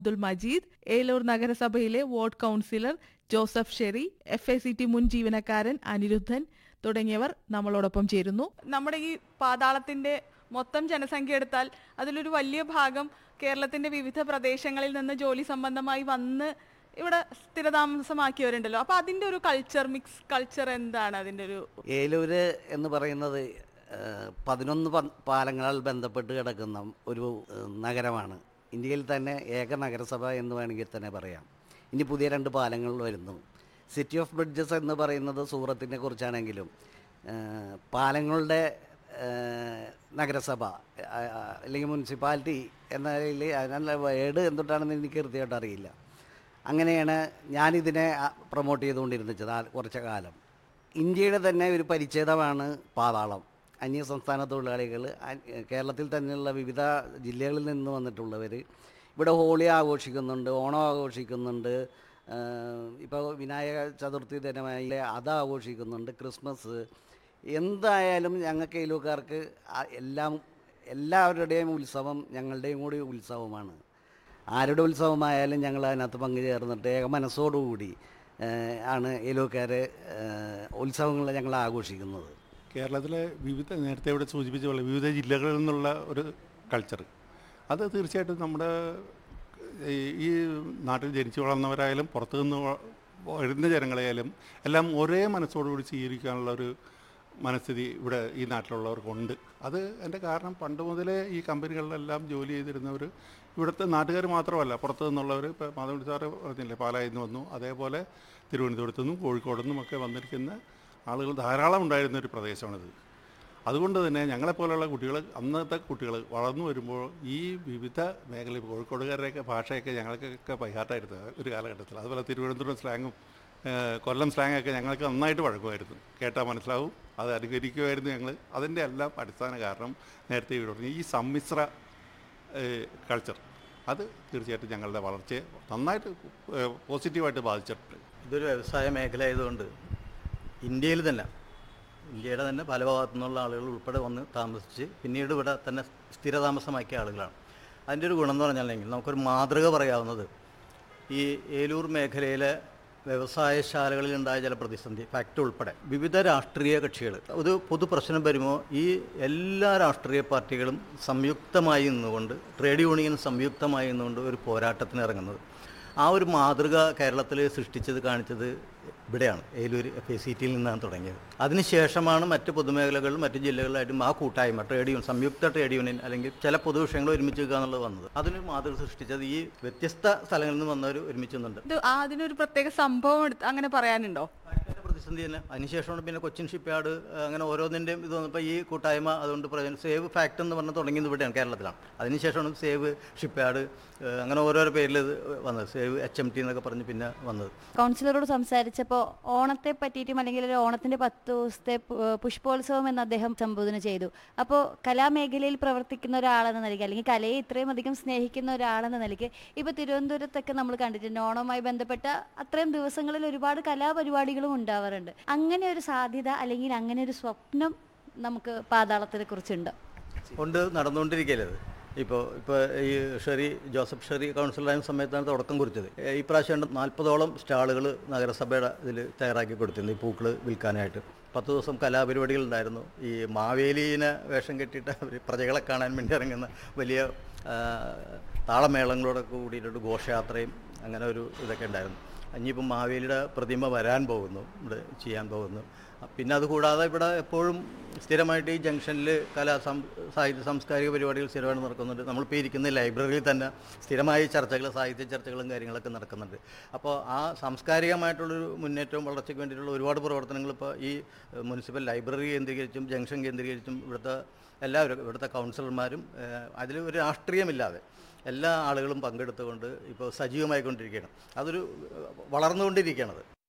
അബ്ദുൽ മജീദ് ഏലൂർ നഗരസഭയിലെ ward councillor Joseph Sherry F A C T മുൻ ജീവനക്കാരൻ അനിരുദ്ധൻ തുടങ്ങിയവർ നമ്മളോടൊപ്പം ചേരുന്നു നമ്മുടെ ഈ പാതാളത്തിന്റെ മൊത്തം ജനസംഖ്യ എടുത്താൽ അതിലൊരു വലിയ ഭാഗം കേരളത്തിന്റെ വിവിധ പ്രദേശങ്ങളിൽ നിന്ന് ജോലി സംബന്ധമായി വന്ന് ഇവിടെ സ്ഥിരതാമസമാക്കിയവരുണ്ടല്ലോ അപ്പൊ അതിന്റെ ഒരു കൾച്ചർ മിക്സ് കൾച്ചർ എന്താണ് അതിന്റെ ഒരു ഏലൂര് എന്ന് പറയുന്നത് ഏഹ്, പതിനൊന്ന് പ- പാലങ്ങളാൽ ബന്ധപ്പെട്ട് കിടക്കുന്ന ഒരു ഏഹ്, നഗരമാണ് ഇന്ത്യയിൽ തന്നെ ഏക നഗരസഭ എന്ന് വേണമെങ്കിൽ തന്നെ പറയാം ഇനി പുതിയ രണ്ട് പാലങ്ങൾ വരുന്നു സിറ്റി ഓഫ് ബ്രിഡ്ജസ് എന്ന് പറയുന്നത് സൂറത്തിനെ കുറിച്ചാണെങ്കിലും ഏഹ്, പാലങ്ങളുടെ ഏഹ്, നഗരസഭ ആ, ആ, അല്ലെങ്കിൽ മുനിസിപ്പാലിറ്റി എന്ന നിലയിൽ അതിനുള്ള വേർഡ് എന്തുകൊണ്ടാണെന്ന് എനിക്ക് കൃത്യമായിട്ട് അറിയില്ല അങ്ങനെയാണ് ഞാനിതിനെ പ്രൊമോട്ട് ചെയ്തുകൊണ്ടിരുന്നത് ആ കുറച്ച കാലം ഇന്ത്യയുടെ തന്നെ ഒരു പരിച്ഛേദമാണ് പാതാളം അന്യ സംസ്ഥാന തൊഴിലാളികൾ അ- കേരളത്തിൽ തന്നെയുള്ള വിവിധ ജില്ലകളിൽ നിന്ന് വന്നിട്ടുള്ളവർ ഇവിടെ ഹോളി ആഘോഷിക്കുന്നുണ്ട് ഓണം ആഘോഷിക്കുന്നുണ്ട് ഇപ്പോൾ വിനായക ചതുർത്ഥി ദിനമായി അത് ആഘോഷിക്കുന്നുണ്ട് ക്രിസ്മസ് എന്തായാലും ഞങ്ങൾക്ക് ഏലൂക്കാർക്ക് ആ- എല്ലാം എല്ലാവരുടെയും ഉത്സവം ഞങ്ങളുടെയും കൂടി ഉത്സവമാണ് ആരുടെ ഉത്സവമായാലും ഞങ്ങൾ അതിനകത്ത് പങ്കുചേർന്നിട്ട് ഏക മനസ്സോടുകൂടി ഏഹ്, ആണ് ഏലൂക്കാർ ഉത്സവങ്ങൾ ഞങ്ങൾ ആഘോഷിക്കുന്നത് കേരളത്തിലെ വിവിധ നേരത്തെ ഇവിടെ സൂചിപ്പിച്ച പോലെ വിവിധ ജില്ലകളിൽ നിന്നുള്ള ഒരു കൾച്ചർ അത് തീർച്ചയായിട്ടും നമ്മുടെ ഈ- ഈ നാട്ടിൽ ജനിച്ചു വളർന്നവരായാലും പുറത്തു നിന്ന് വ- വരുന്ന ജനങ്ങളായാലും എല്ലാം ഒരേ മനസ്സോടുകൂടി സ്വീകരിക്കാനുള്ള ഒരു മനസ്ഥിതി ഇവിടെ ഈ നാട്ടിലുള്ളവർക്കുണ്ട് അത് എൻ്റെ കാരണം പണ്ട് മുതലേ ഈ കമ്പനികളിലെല്ലാം ജോലി ചെയ്തിരുന്നവർ ഇവിടുത്തെ നാട്ടുകാർ മാത്രമല്ല പുറത്തു നിന്നുള്ളവർ ഇപ്പോൾ മാധവൻ സാറ് പറഞ്ഞില്ലേ പാലായിൽ നിന്ന് വന്നു അതേപോലെ തിരുവനന്തപുരത്തു നിന്നും കോഴിക്കോട് നിന്നും ഒക്കെ വന്നിരിക്കുന്ന ആളുകൾ ധാരാളം ഉണ്ടായിരുന്ന ഒരു പ്രദേശമാണിത് അതുകൊണ്ട് തന്നെ ഞങ്ങളെപ്പോലെയുള്ള കുട്ടികൾ അന്നത്തെ കുട്ടികൾ വളർന്നു വരുമ്പോൾ ഈ വിവിധ മേഖലയിൽ കോഴിക്കോടുകാരുടെയൊക്കെ ഭാഷയൊക്കെ ഞങ്ങൾക്കൊക്കെ ബൈഹാർട്ടായിരുന്നു ഒരു കാലഘട്ടത്തിൽ അതുപോലെ തിരുവനന്തപുരം സ്ലാങ്ങും ഏഹ്, കൊല്ലം സ്ലാങ്ങൊക്കെ ഞങ്ങൾക്ക് നന്നായിട്ട് വഴക്കുമായിരുന്നു കേട്ടാൽ മനസ്സിലാവും അത് അനുകരിക്കുമായിരുന്നു ഞങ്ങൾ അതിൻ്റെ എല്ലാം അടിസ്ഥാന കാരണം നേരത്തെ ഇവിടെ പറഞ്ഞു ഈ സമ്മിശ്ര കൾച്ചർ അത് തീർച്ചയായിട്ടും ഞങ്ങളുടെ വളർച്ചയെ നന്നായിട്ട് ഏഹ്, പോസിറ്റീവായിട്ട് ബാധിച്ചിട്ടുണ്ട് ഇതൊരു വ്യവസായ മേഖല ആയതുകൊണ്ട് ഇന്ത്യയിൽ തന്നെ ഇന്ത്യയുടെ തന്നെ പല ഭാഗത്തു നിന്നുള്ള ആളുകൾ ഉൾപ്പെടെ വന്ന് താമസിച്ച് പിന്നീട് ഇവിടെ തന്നെ സ്ഥിരതാമസമാക്കിയ ആളുകളാണ് അതിൻ്റെ ഒരു ഗുണം എന്ന് പറഞ്ഞിട്ടുണ്ടെങ്കിൽ നമുക്കൊരു മാതൃക പറയാവുന്നത് ഈ ഏലൂർ മേഖലയിലെ വ്യവസായശാലകളിൽ ഉണ്ടായ ചില പ്രതിസന്ധി ഫാക്ട് ഉൾപ്പെടെ വിവിധ രാഷ്ട്രീയ കക്ഷികൾ ഒരു പൊതു പ്രശ്നം വരുമ്പോൾ ഈ എല്ലാ രാഷ്ട്രീയ പാർട്ടികളും സംയുക്തമായി നിന്നുകൊണ്ട് ട്രേഡ് യൂണിയൻ സംയുക്തമായി നിന്നുകൊണ്ട് ഒരു പോരാട്ടത്തിന് ഇറങ്ങുന്നത് ആ ഒരു മാതൃക കേരളത്തിൽ സൃഷ്ടിച്ചത് കാണിച്ചത് ഇവിടെയാണ് ഏലൂർ എഫ് എ സി ടിയിൽ നിന്നാണ് തുടങ്ങിയത് അതിനുശേഷമാണ് മറ്റ് പൊതുമേഖലകളിലും മറ്റ് ജില്ലകളിലായിട്ടും ആ കൂട്ടായ്മ ട്രേഡ് യൂണിയൻ സംയുക്ത ട്രേഡ് യൂണിയൻ അല്ലെങ്കിൽ ചില പൊതുവിഷയങ്ങൾ ഒരുമിച്ച് വെക്കുക എന്നുള്ളത് വന്നത് അതിനൊരു മാതൃക സൃഷ്ടിച്ചത് ഈ വ്യത്യസ്ത സ്ഥലങ്ങളിൽ നിന്ന് വന്നവർ ഒരുമിച്ച് നിന്നുണ്ട് ഇത് ആ അതിനൊരു പ്രത്യേക സംഭവം എടുത്ത് അങ്ങനെ പറയാനുണ്ടോ ഫാക്ടറിയുടെ പ്രതിസന്ധി തന്നെ അതിനുശേഷമാണ് പിന്നെ കൊച്ചിൻ ഷിപ്പ്യാർഡ് അങ്ങനെ ഓരോന്നിൻ്റെയും ഇത് വന്നപ്പോൾ ഈ കൂട്ടായ്മ അതുകൊണ്ട് പ്രയോജനം സേവ് ഫാക്ട് എന്ന് പറഞ്ഞ് തുടങ്ങിയത് ഇവിടെയാണ് കേരളത്തിലാണ് അതിനുശേഷമാണ് സേവ് ഷിപ്പ്യാർഡ് അങ്ങനെ ഓരോരോ പേരിൽ ഇത് വന്നത് സേവ് എച്ച് എം ടി എന്നൊക്കെ പറഞ്ഞ് പിന്നെ വന്നത് കൗൺസിലറോട് സംസാരിച്ചപ്പോൾ ഓണത്തെ പറ്റിയിട്ടും അല്ലെങ്കിൽ ഒരു ഓണത്തിന്റെ പത്ത് ദിവസത്തെ പു- പുഷ്പോത്സവം എന്ന് അദ്ദേഹം സംബോധന ചെയ്തു അപ്പോൾ കലാമേഖലയിൽ പ്രവർത്തിക്കുന്ന ഒരാളെന്ന നിലയ്ക്ക് അല്ലെങ്കിൽ കലയെ ഇത്രയും അധികം സ്നേഹിക്കുന്ന ഒരാളെന്ന നിലയ്ക്ക് ഇപ്പോൾ തിരുവനന്തപുരത്തൊക്കെ നമ്മൾ കണ്ടിട്ടുണ്ട് ഓണവുമായി ബന്ധപ്പെട്ട അത്രയും ദിവസങ്ങളിൽ ഒരുപാട് കലാപരിപാടികളും ഉണ്ടാവാറുണ്ട് അങ്ങനെ ഒരു സാധ്യത അല്ലെങ്കിൽ അങ്ങനെ ഒരു സ്വപ്നം നമുക്ക് പാതാളത്തിനെ കുറിച്ചുണ്ട് കൊണ്ട് നടന്നുകൊണ്ടിരിക്കുകയല്ലേ അത് ഇപ്പോൾ ഇപ്പോൾ ഈ ഷെറി ജോസഫ് ഷെറി കൗൺസിലറായ സമയത്താണ് തുടക്കം കുറിച്ചത് ഏ, ഈ പ്രാവശ്യം നാൽപ്പതോളം സ്റ്റാളുകൾ നഗരസഭയുടെ ഇതിൽ തയ്യാറാക്കി കൊടുത്തിരുന്നു ഈ പൂക്കൾ വിൽക്കാനായിട്ട് പത്ത് ദിവസം കലാപരിപാടികൾ ഉണ്ടായിരുന്നു ഈ മാവേലീനെ വേഷം കെട്ടിയിട്ട് അവർ പ്രജകളെ കാണാൻ വേണ്ടി ഇറങ്ങുന്ന വലിയ ആ, താളമേളങ്ങളോടൊക്കെ കൂടിയിട്ടൊരു ഘോഷയാത്രയും അങ്ങനെ ഒരു ഇതൊക്കെ ഉണ്ടായിരുന്നു ഇനിയിപ്പം മാവേലിയുടെ പ്രതിമ വരാൻ പോകുന്നു ഇവിടെ ചെയ്യാൻ പോകുന്നു പിന്നെ അതുകൂടാതെ ഇവിടെ എപ്പോഴും സ്ഥിരമായിട്ട് ഈ ജംഗ്ഷനിൽ കലാ സം സാഹിത്യ സാംസ്കാരിക പരിപാടികൾ സ്ഥിരമായിട്ട് നടക്കുന്നുണ്ട് നമ്മളിപ്പോൾ ഇരിക്കുന്ന ലൈബ്രറിയിൽ തന്നെ സ്ഥിരമായി ചർച്ചകൾ സാഹിത്യ ചർച്ചകളും കാര്യങ്ങളൊക്കെ നടക്കുന്നുണ്ട് അപ്പോൾ ആ സാംസ്കാരികമായിട്ടുള്ളൊരു മുന്നേറ്റവും വളർച്ചയ്ക്ക് വേണ്ടിയിട്ടുള്ള ഒരുപാട് പ്രവർത്തനങ്ങൾ ഇപ്പോൾ ഈ ഏഹ്, മുനിസിപ്പൽ ലൈബ്രറി കേന്ദ്രീകരിച്ചും ജംഗ്ഷൻ കേന്ദ്രീകരിച്ചും ഇവിടുത്തെ എല്ലാവരും ഇവിടുത്തെ കൗൺസിലർമാരും അതിൽ ഒരു രാഷ്ട്രീയമില്ലാതെ എല്ലാ ആളുകളും പങ്കെടുത്തുകൊണ്ട് ഇപ്പോൾ സജീവമായിക്കൊണ്ടിരിക്കുകയാണ് അതൊരു ഏഹ്, വളർന്നുകൊണ്ടിരിക്കുകയാണത്